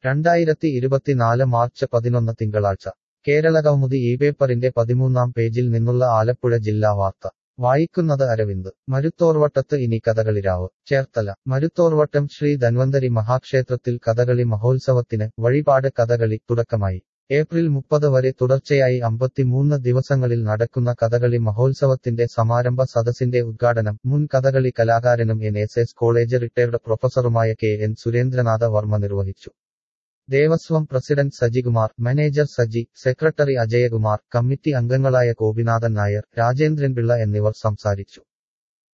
രണ്ടായിരത്തി ഇരുപത്തിനാല് മാർച്ച് പതിനൊന്ന് തിങ്കളാഴ്ച കേരളകൗമുദി ഈ പേപ്പറിന്റെ പതിമൂന്നാം പേജിൽ നിന്നുള്ള ആലപ്പുഴ ജില്ലാ വാർത്ത വായിക്കുന്നത് അരവിന്ദ് മരുത്തോർവട്ടത്ത് ഇനി കഥകളിരാവ് ചേർത്തല മരുത്തോർവട്ടം ശ്രീ ധന്വന്തരി മഹാക്ഷേത്രത്തിൽ കഥകളി മഹോത്സവത്തിന് വഴിപാട് കഥകളി തുടക്കമായി ഏപ്രിൽ മുപ്പത് വരെ തുടർച്ചയായി അമ്പത്തിമൂന്ന് ദിവസങ്ങളിൽ നടക്കുന്ന കഥകളി മഹോത്സവത്തിന്റെ സമാരംഭ സദസ്സിന്റെ ഉദ്ഘാടനം മുൻ കഥകളി കലാകാരനും N S S college retired പ്രൊഫസറുമായ കെ എൻ സുരേന്ദ്രനാഥ വർമ്മ നിർവഹിച്ചു Devaswom president Sajikumar manager Saji secretary Ajayakumar committee അംഗങ്ങളായ ഗോപിനാഥൻ നായർ രാജേന്ദ്രൻ പിള്ള എന്നിവർ സംസാരിച്ചു